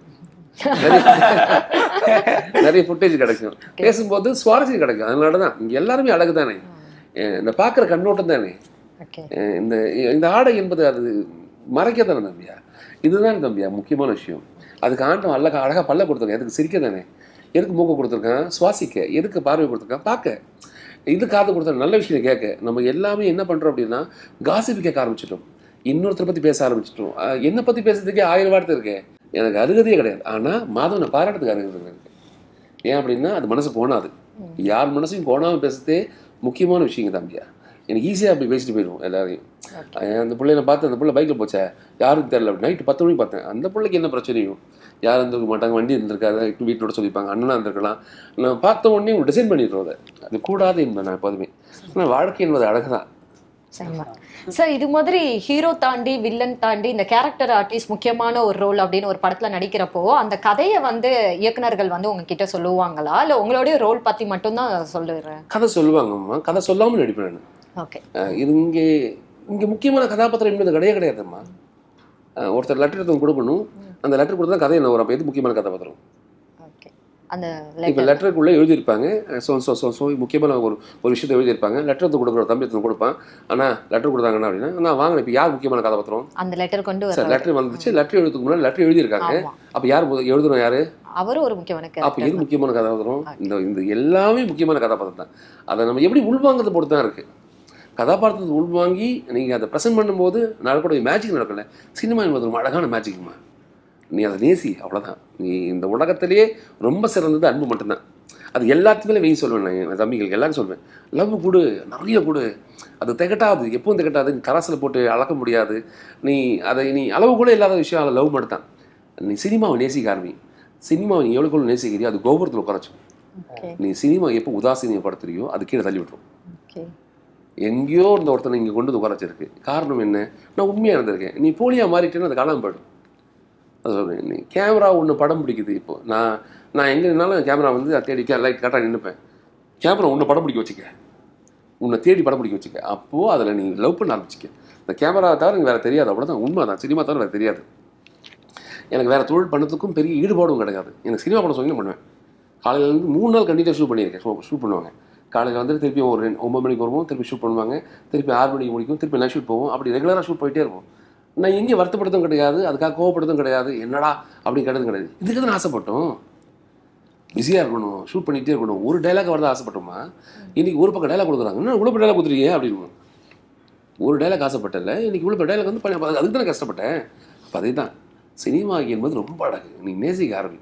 நிறைய- நிறைய ஃபுட்டேஜ் கிடைக்கும் பேசும்போது சுவாரஸ்யம் கிடைக்கும் அதனால தான் இங்க எல்லாருமே அழகு தானே அஹ் இந்த பார்க்குற கண்ணோட்டம் தானே ஓகே அஹ் இந்த இந்த ஆடை என்பது அது மறைக்க தானே தம்பியா இதுதான் தம்பியா முக்கியமான விஷயம் அதுக்கு ஆண்டம் அழகா அழகா பல்ல கொடுத்துருக்கேன் எதுக்கு சிரிக்க தானே எதுக்கு மூக்க கொடுத்துருக்கான் சுவாசிக்க எதுக்கு பார்வை கொடுத்துருக்கான் பார்க்க இது காது கொடுத்த நல்ல விஷயம் கேட்க நம்ம எல்லாமே என்ன பண்றோம் அப்படின்னா காசிப்பு கேட்க ஆரம்பிச்சிட்டோம் இன்னொருத்தரை பத்தி பேச ஆரம்பிச்சிட்டோம் அஹ் என்னை பத்தி பேசுறதுக்கே ஆயிரம் வார்த்தை இருக்கே எனக்கு அருகதையே கிடையாது ஆனா மாதவனை பாராட்டுறதுக்கு அருகதை இருக்கு ஏன் அப்படின்னா அது மனசு போனாது யார் மனசையும் கோணாம பேசுறதே முக்கியமான விஷயங்க தம்பியா எனக்கு ஈஸியாக அப்படி பேசிட்டு போயிடுவோம் எல்லாரையும் அஹ் அந்த பிள்ளைய பார்த்து அந்த பிள்ளை பைக்கில் போச்சே யாருக்கும் தெரியல நைட்டு பத்து மணிக்கு பார்த்தேன் அந்த பிள்ளைக்கு என்ன பிரச்சனையும் யாரும் இருந்திருக்க மாட்டாங்க வண்டி இருந்திருக்காது வீட்டோட சொல்லிப்பாங்க அண்ணனா இருந்திருக்கலாம் நான் பார்த்த உடனே ஒரு டிசைன் பண்ணிடுறோம் அதை அது கூடாது என்பது நான் எப்போதுமே ஆனால் வாழ்க்கை என்பது அழகு தான் சரிம்மா சார் இது மாதிரி ஹீரோ தாண்டி வில்லன் தாண்டி இந்த கேரக்டர் ஆர்டிஸ்ட் முக்கியமான ஒரு ரோல் அப்படின்னு ஒரு படத்துல நடிக்கிறப்போ அந்த கதையை வந்து இயக்குனர்கள் வந்து உங்ககிட்ட சொல்லுவாங்களா இல்ல உங்களுடைய ரோல் பத்தி மட்டும்தான் சொல்லுறேன் கதை சொல்லுவாங்கம்மா கதை சொல்லாமல் நடிப்பேன் நான் ஓகே அஹ் இது இங்கே இங்கே முக்கியமான கதாபாத்திரம் என்பது கிடையவே கிடையாதும்மா அஹ் ஒருத்தர் லெட்டர் எடுத்து கொடுக்கணும் அந்த லெட்டர் கொடுத்தா கதை என்ன வரும் அப்போ எது முக்கியமான கதாபாத்திரம் ஓகே அந்த இப்போ letter. லெட்டருக்குள்ளே எழுதியிருப்பாங்க ஸோ ஸோ ஸோ ஸோ முக்கியமான ஒரு ஒரு விஷயத்தை எழுதியிருப்பாங்க லெட்டர் எடுத்து கொடுக்குற தம்பி எடுத்து கொடுப்பான் ஆனால் லெட்டர் கொடுத்தாங்கன்னா அப்படின்னா நான் வாங்கினேன் இப்போ யார் முக்கியமான கதாபாத்திரம் அந்த லெட்டர் கொண்டு சார் வர லெட்டர் வந்துச்சு லெட்டர் எழுதுக்கு முன்னாடி லெட்டர் எழுதியிருக்காங்க ஆமா அப்போ யார் முத- எழுதுறோம் யாரு அவரும் ஒரு முக்கியமான அப்போ கேரக்டர் எது முக்கியமான கதாபாத்திரம் இந்த இந்த எல்லாமே முக்கியமான கதாபாத்திரம் தான் அதை நம்ம எப்படி உள்வாங்கிறத பொறுத்து தான் இருக்குது கதாபாத்திரத்தை உள்வாங்கி நீங்கள் அதை ப்ரெசென்ட் பண்ணும்போது நடக்கக்கூடிய மேஜிக் நடக்கல சினிமா என்பது ஒரு அழகான மேஜிக்மா நீ அதை நேசி அவ்வளோதான் நீ இந்த உலகத்திலேயே ரொம்ப சிறந்தது அன்பு மட்டும்தான் அது எல்லாத்துக்குமே வெய் சொல்லுவேன் நான் என் தம்பிகளுக்கு எல்லாரும் சொல்வேன் லவ் கொடு நிறைய கொடு அது திகட்டாது எப்பவும் திகட்டாது நீ தராசில் போட்டு அளக்க முடியாது நீ அதை நீ அளவு கூட இல்லாத விஷயம் அதை லவ் மட்டும் தான் நீ சினிமாவை நேசிக்க ஆரம்பி சினிமாவை நீ எவ்வளோக்குள்ள நேசிக்கிறியோ அது கோபுரத்தில் உட்காரச்சும் ஓகே நீ சினிமா எப்போ உதாசீனியப்படுத்துறியோ அது கீழே தள்ளி விட்டுரும் ஓகே எங்கேயோ இருந்த ஒருத்தனை இங்கே கொண்டு வந்து உட்கார வச்சிருக்கு காரணம் என்ன நான் உண்மையாக இருந்திருக்கேன் நீ போலியாக மாறிட்டேன்னு அது காணாம போயிடும் அது சொல்றேன் நீ கேமரா ஒன்று படம் பிடிக்குது இப்போ நான் நான் எங்கே நின்னாலும் கேமரா வந்து அதை தேடி லைட் கரெக்டாக நின்றுப்பேன் கேமரா ஒன்று படம் பிடிக்க வச்சுக்க உன்னை தேடி படம் பிடிக்க வச்சுக்க அப்போது அதில் நீ லவ் பண்ண ஆரம்பிச்சிக்க இந்த கேமரா தவிர எனக்கு வேறு தெரியாது அவ்வளோதான் உண்மை தான் சினிமா தவிர வேறு தெரியாது எனக்கு வேறு தொழில் பண்ணதுக்கும் பெரிய ஈடுபாடும் கிடையாது எனக்கு சினிமா படம் சொல்லி பண்ணுவேன் காலையிலேருந்து மூணு நாள் கண்டிப்பாக ஷூட் பண்ணியிருக்கேன் ஷூ ஷூட் பண்ணுவாங்க காலையில் வந்து திருப்பி ஒரு ரெண்டு ஒம்பது மணிக்கு வருவோம் திருப்பி ஷூட் பண்ணுவாங்க திருப்பி ஆறு மணிக்கு முடிக்கும் திருப்பி நைட் ஷூட் போவோம் அப்படி ரெகுலராக ஷூட் போயிட்டே இருப்போம் நான் எங்கேயும் வருத்தப்படுத்தும் கிடையாது அதுக்காக கோவப்படுத்தும் கிடையாது என்னடா அப்படின்னு கேட்டதும் கிடையாது இதுக்கு தான் ஆசைப்பட்டோம் பிஸியாக இருக்கணும் ஷூட் பண்ணிகிட்டே இருக்கணும் ஒரு டைலாக் வரதான் ஆசைப்பட்டோமா இன்னைக்கு ஒரு பக்கம் டைலாக் கொடுக்குறாங்க என்ன இவ்வளோ டைலாக் கொடுத்துருக்கீங்க அப்படின்னு ஒரு டைலாக் ஆசைப்பட்டல இன்னைக்கு இவ்வளோ டைலாக் வந்து பண்ண அப்ப அதுக்கு தானே கஷ்டப்பட்டேன் அப்போ அதே தான் சினிமா என்பது ரொம்ப அழகு நீ நேசிக்க ஆரம்பி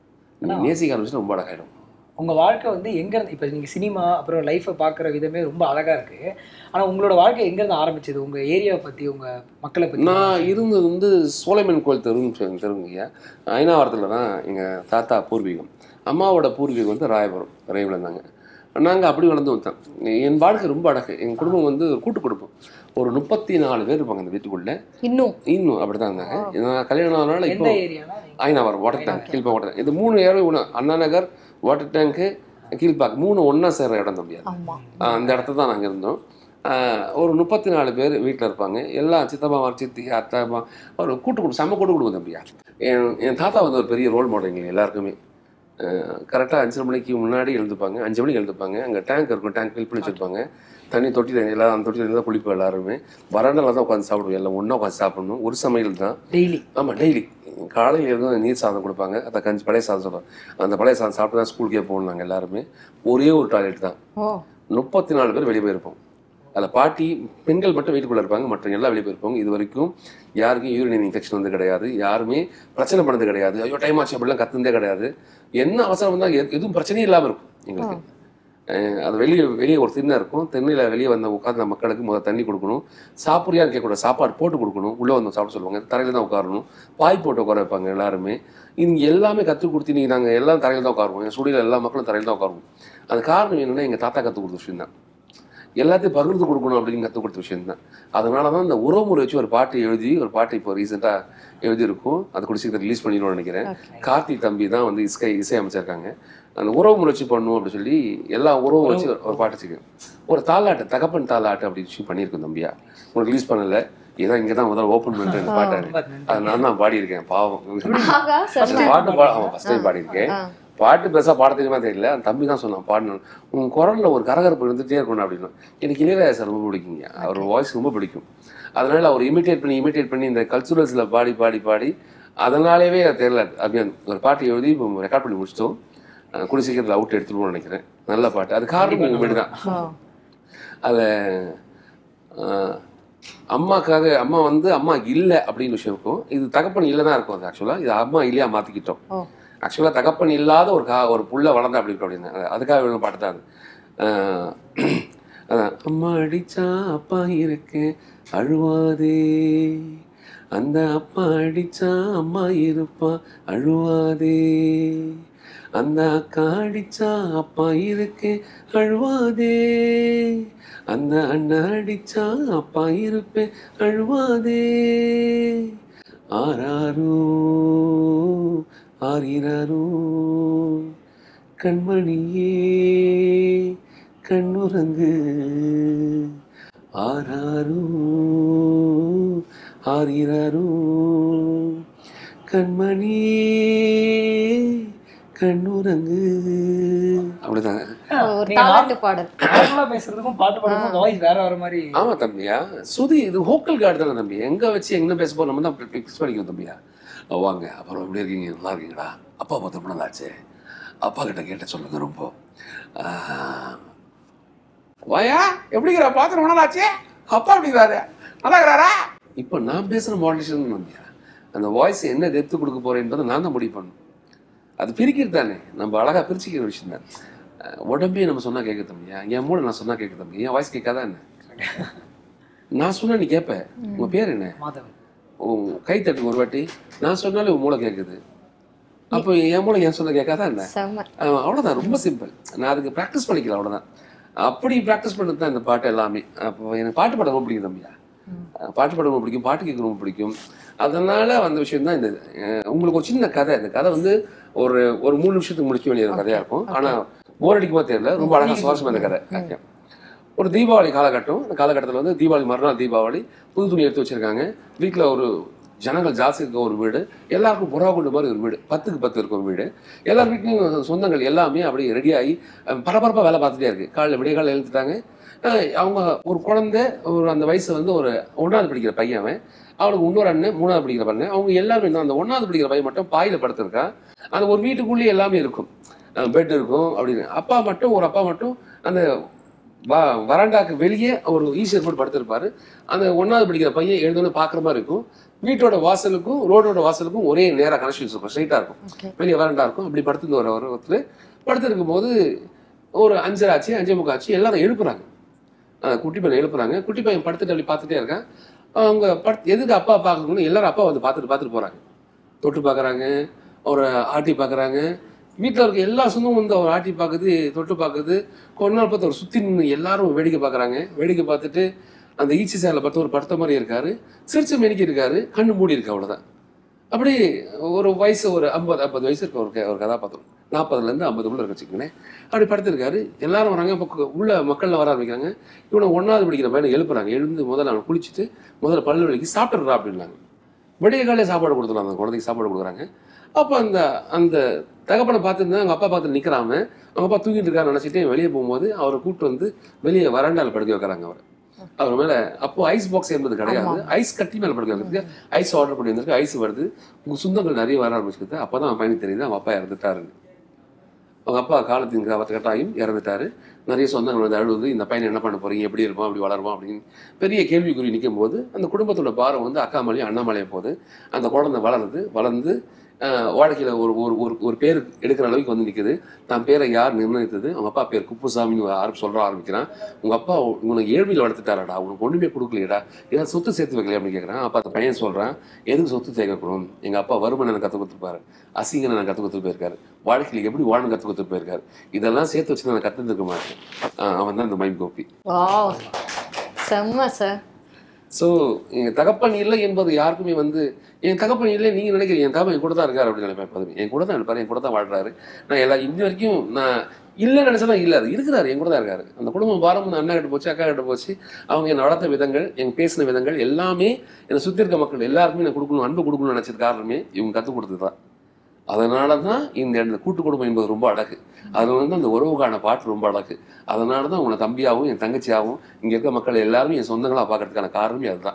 நீ நேசிக்க ஆரம்பிச்சுன்னா ரொம்ப அழகாயிடும் உங்க வாழ்க்கை வந்து எங்க இருந்து இப்ப நீங்க சினிமா அப்புறம் லைஃப்பை பார்க்குற விதமே ரொம்ப அழகா இருக்கு ஆனா உங்களோட வாழ்க்கை எங்க இருந்து ஆரம்பிச்சது உங்க ஏரியாவை பத்தி உங்க மக்களை பத்தி நான் இருந்தது வந்து சோலைமன் கோயில் தெருன்னு தெருங்க ஐயா ஐநாவரத்தில் தான் எங்கள் தாத்தா பூர்வீகம் அம்மாவோட பூர்வீகம் வந்து ராயபுரம் ரயிவில் இருந்தாங்க நாங்கள் அப்படி வளர்ந்து வந்தோம் என் வாழ்க்கை ரொம்ப அழகு எங்கள் குடும்பம் வந்து ஒரு கூட்டு குடும்பம் ஒரு முப்பத்தி நாலு பேர் இருப்பாங்க அந்த வீட்டுக்குள்ளே இன்னும் இன்னும் அப்படி தான் இருந்தாங்க நான் கல்யாணம் ஆனால எந்த இப்போ ஏரியானா Ayanavaram water tank Kilpauk water tank இந்த மூணு ஏரியா ஒன்று அண்ணா நகர் வாட்டர் டேங்க்கு கீழ்பாக் மூணு ஒன்றா சேர்ற இடம் தம்பி அது. ஆமா ஆஹ் அந்த இடத்துல தான் நாங்கள் இருந்தோம் ஆஹ் ஒரு முப்பத்தி நாலு பேர் வீட்டில் இருப்பாங்க எல்லாம் சித்தப்பா சித்தி அத்தை அம்மா ஒரு கூட்டு குடும்பம் செம்ம கூட்டு குடும்பம் தம்பியா என் என் தாத்தா வந்து ஒரு பெரிய ரோல் மாடல் எங்களுக்கு எல்லாருக்குமே கரெக்டாக அஞ்சரை மணிக்கு முன்னாடி எழுந்துப்பாங்க அஞ்சு மணிக்கு எழுந்துப்பாங்க அங்கே டேங்க் இருக்கும் டேங்க் ஃபில் பண்ணி வச்சுருப்பாங்க தண்ணி தொட்டி தண்ணி எல்லாம் அந்த தொட்டி தான் குளிப்போம் எல்லாருமே வராண்டில் தான் உட்காந்து சாப்பிடுவோம் எல்லாம் ஒன்றா உட்காந்து சாப்பிடணும் ஒரு சமையல் தான் டெய்லி ஆமாம் டெய்லி காலையில் இருந்து நீர் சாதம் கொடுப்பாங்க அதை கஞ்சி பழைய சாதம் சொல்லுவாங்க அந்த பழைய சாதம் சாப்பிட்டு தான் ஸ்கூலுக்கே போகணும் நாங்கள் எல்லாருமே ஒரே ஒரு டாய்லெட் தான் ஓ முப்பத்தி நாலு பேர் வெளியே போயிருப்போம் அதில் பாட்டி பெண்கள் மட்டும் வீட்டுக்குள்ளே இருப்பாங்க மற்ற எல்லாம் வெளியே போயிருப்பாங்க இது வரைக்கும் யாருக்கும் யூரின் இன்ஃபெக்ஷன் வந்து கிடையாது யாருமே பிரச்சனை பண்ணது கிடையாது ஐயோ டைம் ஆச்சு அப்படிலாம் கத்துனதே கிடையாது என்ன அவசரம் வந்தால் எதுவும் பிரச்சனையும் இல்லாமல் இருக்கும் எங்களுக்கு அஹ் அது வெளியே வெளியே ஒரு திண்ணை இருக்கும் திண்ணையில் வெளியே வந்த உட்கார்ந்த மக்களுக்கு முதல்ல தண்ணி கொடுக்கணும் சாப்பிட்றியான்னு கேட்கக்கூடாது சாப்பாடு போட்டு கொடுக்கணும் உள்ளே வந்து சாப்பிட சொல்லுவாங்க தரையில் தான் உட்காரணும் பாய் போட்டு உட்கார வைப்பாங்க எல்லாருமே இங்கே எல்லாமே கற்றுக் கொடுத்து நீங்கள் நாங்கள் எல்லாம் தரையில் தான் உட்காருவோம் எங்கள் ஸ்டூடியோவில் எல்லா மக்களும் தரையில் தான் உட்காருவோம் அது காரணம் என்னன்னா எங்கள் தாத்தா கற்றுக் கொடுத்த விஷயம் தான் எல்லாத்தையும் பகிர்ந்து கொடுக்கணும் அப்படின்னு கற்றுக் கொடுத்த விஷயம் தான் அதனால தான் இந்த உறவுமுறை வச்சு ஒரு பாட்டு எழுதி ஒரு பாட்டு இப்போ ரீசெண்டாக எழுதியிருக்கும் அது கூட சீக்கிரம் ரிலீஸ் பண்ணிடுவோம்னு நினைக்கிறேன் ஓகே கார்த்திக் தம்பி தான் வந்து இசை இசை அமைச்சிருக்காங்க அந்த உறவு முயற்சி பண்ணும் அப்படின்னு சொல்லி எல்லா உறவும் வச்சு ஒரு பாட்டு வச்சுக்கேன் ஒரு தாலாட்டு தகப்பன் தாலாட்டு அப்படின்னு சொல்லி பண்ணியிருக்கோம் தம்பியா உங்களுக்கு ரிலீஸ் பண்ணல இதான் இங்கே தான் முதல்ல ஓப்பன் பண்ணிட்டு இந்த பாட்டை ரொம்ப நன்றி. அது நான் தான் பாடியிருக்கேன் பாவம் ஆகா அந்த சொல்லுங்க பாட்டு பா ஆமாம் ஃபஸ்ட் டைம் பாடியிருக்கேன் ஆ. பாட்டு பெருசாக பாட தெரியுமா தெரியல அந்த தம்பி தான் சொன்னான் பாடணும் உன் குரல்ல ஒரு கரகரப்பு இருந்துகிட்டே இருக்கணும் அப்படின்னு எனக்கு இளையராஜா சார் ரொம்ப பிடிக்குங்க அவர் வாய்ஸ் ரொம்ப பிடிக்கும் அதனால அவர் இமிட்டேட் பண்ணி இமிட்டேட் பண்ணி இந்த கல்ச்சுரல்ஸில் பாடி பாடி பாடி அதனாலேயே தெரியல அப்படியே ஒரு பாட்டு எழுதி ரெக்கார்ட் பண்ணி முடிச்சிட்டோம் அஹ் கூடிய சீக்கிரத்தில் அவுட் எடுத்துருவோம்னு நினைக்கிறேன் நல்ல பாட்டு அது காரணம் எங்கள் வீடு தான் ஓ அதில் அம்மாக்காக அம்மா வந்து அம்மா இல்லை அப்படின்னு விஷயம் இருக்கும் இது தகப்பன் இல்லை தான் இருக்கும் அது ஆக்சுவலாக இது அம்மா இல்லையா மாற்றிக்கிட்டோம் ஓ ஆக்சுவலாக தகப்பன் இல்லாத ஒரு கா ஒரு புள்ள வளர்ந்தா அப்படி இருக்கும் அப்படின்னு அது- அதுக்காக வேணும் பாட்டு தான் அது அஹ் அதான் அம்மா அடிச்சா அப்பா இருக்கு அழுவாதே அந்த அப்பா அடிச்சா அம்மா இருப்பா அழுவாதே அந்த அக்கா அடிச்சா அப்பா இருக்கு அழுவாதே அந்த அண்ணன் அடிச்சா அப்பா இருப்பேன் அழுவாதே ஆராரோ ஆரிராரோ கண்மணியே கண்ணுறங்கு ஆராரோ ஆரிராரோ கண்மணியே கண்ணுறங்கு அப்படிதாங்க ஒரு நீங்க தாலாட்டு பாடல் நார்மலா பேசுறதுக்கும் பாட்டு பாடுறதுக்கும் வாய்ஸ் வேற வேற மாதிரி ஆமா தம்பியா சுதி இது ஹோக்கல் கார்டு தானே தம்பி எங்க வச்சு எங்க பேச போறோம் நம்ம தான் ஃபிக்ஸ் பண்ணிக்கணும் தம்பியா அஹ் வாங்க அப்புறம் எப்படி இருக்கீங்க நல்லா இருக்கீங்களா அப்பா பார்த்து ரொம்ப நல்லாச்சு அப்பா கிட்ட கேட்ட சொல்லுங்க ரொம்ப ஆஹ், வாயா எப்படிங்கிற பார்த்து ரொம்ப நல்லாச்சு அப்பா எப்படிங்கிறாரு நல்லா இருக்கிறாரா இப்போ நான் பேசுற மாடலேஷன் தம்பியா அந்த வாய்ஸ் என்ன டெப்த் கொடுக்க போறேன் என்பதை நான் தான் முடிவு பண்ணணும் அது பிரிக்கிறது தானே நம்ம அழகா பிரிச்சுக்கிற விஷயம் தான் அஹ் உடம்பே நம்ம சொன்னா கேட்க தம்பியா என் மூளை நான் சொன்னா கேட்க தம்பி என் வாய்ஸ் கேட்காதா என்ன நான் சொன்னா நீ கேட்ப உங்க பேர் என்ன மாதவன் உன் கை தட்டு ஒரு வாட்டி நான் சொன்னாலே உன் மூளை கேட்குது அப்போ என் மூளை என் சொன்ன கேட்காதா என்ன செம்ம அஹ் அவ்வளவுதான் ரொம்ப சிம்பிள் நான் அதுக்கு ப்ராக்டிஸ் பண்ணிக்கல அவ்வளவுதான் அப்படி ப்ராக்டிஸ் பண்ணது தான் இந்த பாட்டு எல்லாமே அப்போ எனக்கு பாட்டு பாட ரொம்ப பிடிக்கும் தம்பியா அஹ் பாட்டு பாட ரொம்ப பிடிக்கும் பாட்டு கேட்க ரொம்ப பிடிக்கும் அதனால வந்த விஷயம் தான் இந்த அஹ் உங்களுக்கு ஒரு சின்ன கதை இந்த கதை வந்து ஒரு ஒரு மூணு நிமிஷத்துக்கு முடிக்க வேண்டிய ஒரு கதையா இருக்கும் ஆனா போர் அடிக்குமா தெரியல ரொம்ப அழகா சுவாரஸ்யமா இந்த கதை Okay. ஒரு தீபாவளி காலகட்டம் அந்த காலகட்டத்தில் வந்து தீபாவளி மறுநாள் தீபாவளி புது துணி எடுத்து வச்சிருக்காங்க வீட்டில் ஒரு ஜனங்கள் ஜாஸ்தி இருக்க ஒரு வீடு எல்லாருக்கும் புறா கொண்டு மாதிரி ஒரு வீடு பத்துக்கு பத்து இருக்க ஒரு வீடு எல்லார் வீட்லையும் சொந்தங்கள் எல்லாமே அப்படியே ரெடியாகி பரபரப்பாக வேலை பார்த்துட்டே இருக்கு காலையில் விடிய காலையில் எழுத்துட்டாங்க அஹ் அவங்க ஒரு குழந்தை ஒரு அந்த வயசு வந்து ஒரு ஒன்றாவது படிக்கிற பையன் அவன் அவனுக்கு இன்னொரு அண்ணன் மூணாவது படிக்கிற பையன் அவங்க எல்லாருமே என்ன, அந்த ஒன்றாவது படிக்கிற பையன் மட்டும் பாயில் படுத்திருக்கான் அந்த ஒரு வீட்டுக்குள்ளேயே எல்லாமே இருக்கும் பெட் இருக்கும் அப்படின்னு அப்பா மட்டும் ஒரு அப்பா மட்டும் அந்த வ- வராண்டாக்கு வெளியே ஒரு ஈஸியர் போட்டு படுத்திருப்பாரு அந்த ஒன்றாவது படிக்கிற பையன் எழுந்தோன்னு பார்க்குற மாதிரி இருக்கும் வீட்டோட வாசலுக்கும் ரோடோட வாசலுக்கும் ஒரே நேராக கனெக்ஷன்ஸ் இருக்கும் ஸ்ட்ரைட்டாக இருக்கும் ஓகே வெளியே வராண்டா இருக்கும் அப்படி படுத்துருந்து வர ஒரு ஒருத்தர் படுத்திருக்கும் போது ஒரு அஞ்சரை ஆச்சு அஞ்சே முக்கால் ஆச்சு எல்லாரும் எழுப்புறாங்க அந்த குட்டி பையன் எழுப்புறாங்க குட்டி பையன் படுத்துட்டு அப்படி பார்த்துட்டே இருக்கான் அவங்க படுத்து எதுக்கு அப்பா பார்க்கணும்னு எல்லாரும் அப்பா வந்து பார்த்துட்டு பார்த்துட்டு போறாங்க தொட்டு பார்க்கறாங்க ஒரு ஆட்டி பார்க்கறாங்க வீட்டில் இருக்க எல்லா சொந்தமும் வந்து அவர் ஆட்டி பார்க்குது தொட்டு பார்க்குது கொஞ்ச நாள் பார்த்து அவர் சுற்றி நின்று எல்லாரும் வேடிக்கை பார்க்கறாங்க வேடிக்கை பார்த்துட்டு அந்த ஈச்சி சேரில் பார்த்து ஒரு படுத்த மாதிரி இருக்காரு சிரிச்சு மெனிக்கி இருக்காரு கண்ணு மூடி இருக்கு அவ்வளோதான் அப்படி ஒரு வயசு ஒரு ஐம்பது ஐம்பது வயசு இருக்க ஒரு க- ஒரு கதாபாத்திரம் நாற்பதுலேருந்து ஐம்பதுக்குள்ள இருக்க வச்சுக்கோங்களேன் அப்படி படுத்திருக்காரு எல்லாரும் வராங்க இப்போ உள்ள மக்கள்ல வர ஆரம்பிக்கிறாங்க இவனை ஒன்றாவது படிக்கிற பையனை எழுப்புறாங்க எழுந்து முதல்ல அவனை குளிச்சுட்டு முதல்ல பல்லு வலிக்கு சாப்பிட்டுறா அப்படின்னாங்க விடிய காலையே சாப்பாடு கொடுத்துருவாங்க அந்த குழந்தைக்கு சாப்பாடு கொடுக்குறாங்க அப்போ அந்த அந்த தகப்பனை பார்த்துருந்தா அவங்க அப்பா பார்த்து நிற்கிறாம அவங்க அப்பா தூங்கிட்டு இருக்காரு நினச்சிட்டு வெளியே போகும்போது அவரை கூப்பிட்டு வந்து வெளியே வராண்டால படுக்க வைக்கிறாங்க அவர் அவர் மேல அப்போ ஐஸ் பாக்ஸ் என்பது கிடையாது ஐஸ் கட்டி மேல படுக்க வைக்கிறது ஐஸ் ஆர்டர் பண்ணி வந்திருக்கு ஐஸ் வருது உங்க சொந்தங்கள் நிறைய வர ஆரம்பிச்சிருது அப்பதான் அவன் பையனுக்கு தெரியுது அவன் அப்பா இறந்துட்டாரு அவங்க அப்பா காலத்தின் காலத்து கட்டாயம் இறந்துட்டாரு நிறைய சொந்தங்கள் வந்து அழுவது இந்த பையன் என்ன பண்ண போறீங்க எப்படி இருப்பான் அப்படி வளருவான் அப்படின்னு பெரிய கேள்விக்குறி நிற்கும் போது அந்த குடும்பத்தோட பாரம் வந்து அக்கா மேலேயும் அண்ணா மேலேயும் போகுது அந்த குழந்தை வளருது வளர்ந்து ஆஹ், வாழ்க்கையில ஒரு ஒரு ஒரு ஒரு பேர் எடுக்கிற அளவுக்கு வந்து நிக்குது தான் பேரை யார் நிர்ணயித்தது அவங்க அப்பா பேர் குப்புசாமின்னு ஆரம்பி சொல்ற ஆரம்பிக்கிறான் உங்க அப்பா உனக்கு ஏழ்மையில் வளர்த்துட்டாராடா உனக்கு ஒண்ணுமே கொடுக்கலையடா ஏதாவது சொத்து சேர்த்து வைக்கலையா அப்படின்னு கேட்குறான் அப்பா அந்த பையன் சொல்றான் எதுக்கு சொத்து சேர்க்கணும் எங்க அப்பா வறுமனை எனக்கு கற்றுக் கொடுத்துருப்பாரு அசிங்கனை நான் கற்றுக் கொடுத்துட்டு போயிருக்காரு வாழ்க்கையில் எப்படி வாழணும் கற்றுக் கொடுத்துட்டு போயிருக்காரு இதெல்லாம் சேர்த்து வச்சு நான் கற்றுருக்க மாட்டேன் ஆஹ் அவன் தான் இந்த மைம் கோபி வாவ் செம்ம சார் ஸோ என் தகப்பன் இல்லை என்பது யாருக்குமே வந்து என் தகப்பன் இல்லை நீங்கள் நினைக்கிறீங்க என் தகப்பன் என் கூட தான் இருக்காரு அப்படின்னு நினைப்பேன் எப்போதுமே என் கூட தான் இருப்பாரு என் கூட தான் வாழ்றாரு நான் எல்லா இன்னி வரைக்கும் நான் இல்லை நினைச்சா இல்லை அது இருக்கிறாரு என் கூட தான் இருக்காரு அந்த குடும்பம் பாரம் அண்ணா கிட்ட போச்சு அக்கா கிட்ட போச்சு அவங்க என்னை வளர்த்த விதங்கள் என் பேசின விதங்கள் எல்லாமே என்னை சுற்றி இருக்க மக்கள் எல்லாருக்குமே நான் கொடுக்கணும் அன்பு கொடுக்கணும்னு நினைச்சது காரணமே இவங்க கற்றுக் கொடுத்தது தான் அதனால தான் இந்த இடத்துல கூட்டு குடும்பம் என்பது ரொம்ப அழகு அது வந்து அந்த உறவுக்கான பாட்டு ரொம்ப அழகு அதனால தான் உங்களை தம்பியாகவும் என் தங்கச்சியாகவும் இங்கே இருக்க மக்கள் எல்லாருமே என் சொந்தங்களா பார்க்கறதுக்கான காரணமே அதுதான்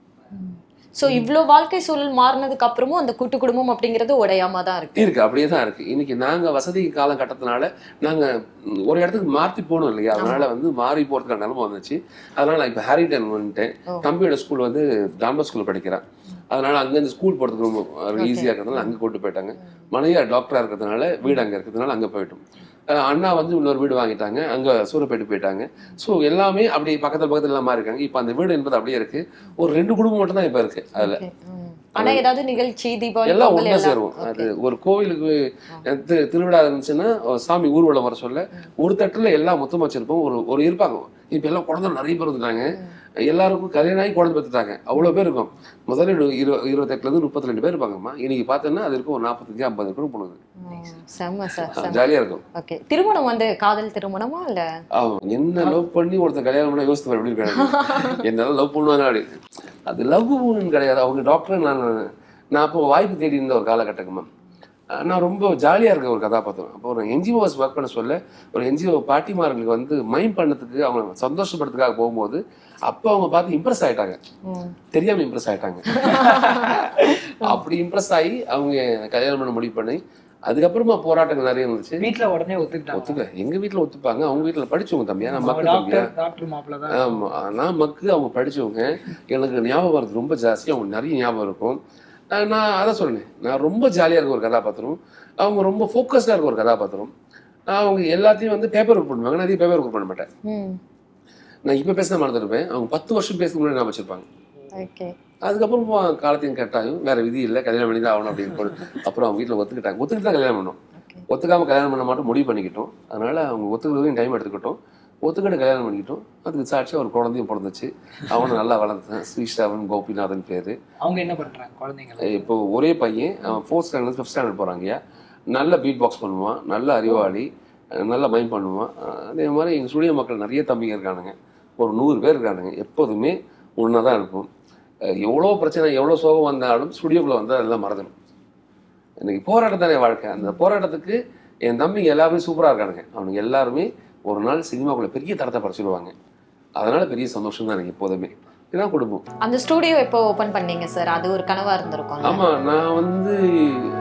சோ இவ்ளோ வாழ்க்கை சூழல் மாறினதுக்கு அப்புறமும் அந்த கூட்டு குடும்பம் அப்படிங்கிறது உடையாம தான் இருக்கு இருக்கு அப்படியே தான் இருக்கு இன்னைக்கு நாங்க வசதி காலகட்டத்தினால நாங்க ம், ஒரு இடத்துக்கு மாற்றி போகணும் இல்லையா அதனால வந்து மாறி போறதுக்கான நிலைமை வந்துச்சு அதனால நான் இப்போ ஹாரிங்டன் வந்துட்டேன் ஓ. தம்பியோட ஸ்கூல் வந்து டான்பர் ஸ்கூல்ல படிக்கிறேன் அதனால அங்க இருந்து ஸ்கூல் போறதுக்கு ரொம்ப Okay. ஈஸியா இருக்கிறதுனால அங்க கூட்டு போயிட்டாங்க மனையா டாக்டரா இருக்கிறதுனால வீடு அங்க இருக்கிறதுனால அங்க போயிட்டோம் அஹ் அண்ணா வந்து இன்னொரு வீடு வாங்கிட்டாங்க அங்க சூரப்பேட்டு போயிட்டாங்க ஸோ எல்லாமே அப்படி பக்கத்துல பக்கத்துல எல்லாம் மாறி இருக்காங்க இப்போ அந்த வீடு என்பது அப்படியே இருக்கு ஒரு ரெண்டு குடும்பம் மட்டும் தான் இப்போ இருக்கு அதுல Okay. ம். ஆனா ஏதாவது நிகழ்ச்சி தீபாவளி எல்லாம் பொங்கல் ஒண்ணா எல்லாம் சேருவோம் அது ஒரு கோவிலுக்கு திரு- திருவிழா இருந்துச்சுன்னா ஒரு சாமி ஊர்வலம் வர சொல்ல ஒரு தட்டுல எல்லாம் மொத்தமா வச்சிருப்போம் ஒரு ஒரு இருப்பாங்க இப்ப எல்லாம் குழந்தை நிறைய பேர் வந்துட்டாங்க எல்லாருக்கும் கல்யாணம் ஆகி குழந்தை பெற்றுட்டாங்க அவ்வளவு பேர் இருக்கும் முதல்ல இரு- இரு இருபத்தெட்டுல இருந்து முப்பத்தி ரெண்டு பேர் இருப்பாங்கம்மா இன்னைக்கு பார்த்தோன்னா அது இருக்கும் ஒரு நாற்பத்தஞ்சு ஐம்பது பேரும் போனது ம். செம்ம சார் செம்ம ஜாலியா இருக்கும் ஓகே திருமணம் வந்து காதல் திருமணமா இல்ல அவன் என்ன லவ் பண்ணி ஒருத்தன் கல்யாணம் பண்ணா யோசித்து பாரு எப்படி இருக்காங்க என்னால லவ் பண்ணுவாங்க அப்படி அது லவ் கிடையாது அவங்க டாக்டர் நான் நான் அப்போ வாய்ப்பு தேடி இருந்த ஒரு காலகட்டங்க மேம் நான் ரொம்ப ஜாலியாக இருக்க ஒரு கதாபாத்திரம் அப்போ ஒரு என்ஜிஓஸ் ஒர்க் பண்ண சொல்ல ஒரு என்ஜிஓ பாட்டிமார்களுக்கு வந்து மைம் பண்ணதுக்கு அவங்க சந்தோஷப்படுறதுக்காக போகும்போது அப்போ அவங்க பார்த்து இம்ப்ரெஸ் ஆயிட்டாங்க ம். தெரியாம இம்ப்ரெஸ் ஆயிட்டாங்க அப்படி இம்ப்ரெஸ் ஆகி அவங்க கல்யாணம் பண்ண முடிவு பண்ணி அதுக்கப்புறமா போராட்டங்கள் நிறைய இருந்துச்சு வீட்ல உடனே ஒத்துக்கிட்டாங்க ஒத்துக்க எங்க வீட்ல ஒத்துப்பாங்க அவங்க வீட்ல படிச்சவங்க தம்பியா நான் அவங்க மக்கள் தம்பியா டாக்டர் டாக்டர் மாப்பிள்ள தான் ஆமா நான் மக்கு அவங்க படிச்சவங்க எனக்கு ஞாபகம் வரது ரொம்ப ஜாஸ்தி அவங்க நிறைய ஞாபகம் இருக்கும் அஹ் நான் அதான் சொன்னேன் நான் ரொம்ப ஜாலியாக இருக்க ஒரு கதாபாத்திரம் அவங்க ரொம்ப ஃபோக்கஸ்டாக இருக்க ஒரு கதாபாத்திரம் அவங்க எல்லாத்தையும் வந்து பேப்பர் ஒர்க் பண்ணுவாங்க நான் அதிகம் பேப்பர் ஒர்க் பண்ண மாட்டேன் ம் நான் இப்போ பேச மறந்துருப்பேன் அவங்க பத்து வருஷம் பேசுக்கு முன்னாடி நான் வச்சிருப்பாங்க ஓகே அதுக்கப்புறம் காலத்தையும் கட்டாயும் வேற விதி இல்லை கல்யாணம் பண்ணி தான் ஆகணும் அப்படின்னு போட்டு அப்புறம் அவங்க வீட்டில் ஒத்துக்கிட்டாங்க ஒத்துக்கிட்டு தான் கல்யாணம் பண்ணோம் ஓகே ஒத்துக்காம கல்யாணம் பண்ண மாட்டோம் முடிவு பண்ணிக்கிட்டோம் அதனால அவங்க ஒத்துக்கிறதுக்கும் டைம் எடுத்துக்கிட்டோம் ஒத்துக்கிட்டு கல்யாணம் பண்ணிக்கிட்டோம் அதுக்கு சாட்சியாக ஒரு குழந்தையும் பிறந்துச்சு அவனும் நல்லா வளர்த்தேன் ஸ்ரீஷாவன் கோபிநாதன் பேர் அவங்க என்ன பண்றாங்க குழந்தைங்க இப்போ ஒரே பையன் அவன் ஃபோர்த் ஸ்டாண்டர்ட் ஃபிஃப்த் ஸ்டாண்டர்ட் போகிறாங்கய்யா நல்ல பீட் பாக்ஸ் பண்ணுவான் நல்ல அறிவாளி அஹ் நல்ல மைண்ட் பண்ணுவான் அஹ் அதே மாதிரி எங்கள் ஸ்டுடியோ மக்கள் நிறைய தம்பிங்க இருக்கானுங்க ஒரு நூறு பேர் இருக்கானுங்க எப்போதுமே ஒன்றா தான் இருக்கும் அஹ் எவ்வளோ பிரச்சனை எவ்வளோ சோகம் வந்தாலும் ஸ்டுடியோக்குள்ளே வந்தால் எல்லாம் மறந்துடும் இன்னைக்கு போராட்டம் தானே வாழ்க்கை அந்த போராட்டத்துக்கு என் தம்பிங்க எல்லாருமே சூப்பராக இருக்கானுங்க அவனுங்க எல்லாருமே ஒரு நாள் சினிமாக்குள்ள பெரிய தரத்தை பறிச்சிடுவாங்க அதனால பெரிய சந்தோஷம் தான் எனக்கு எப்போதுமே இதுதான் குடும்பம் அந்த ஸ்டூடியோ எப்போ ஓபன் பண்ணீங்க சார் அது ஒரு கனவா இருந்திருக்கும் ஆமா நான் வந்து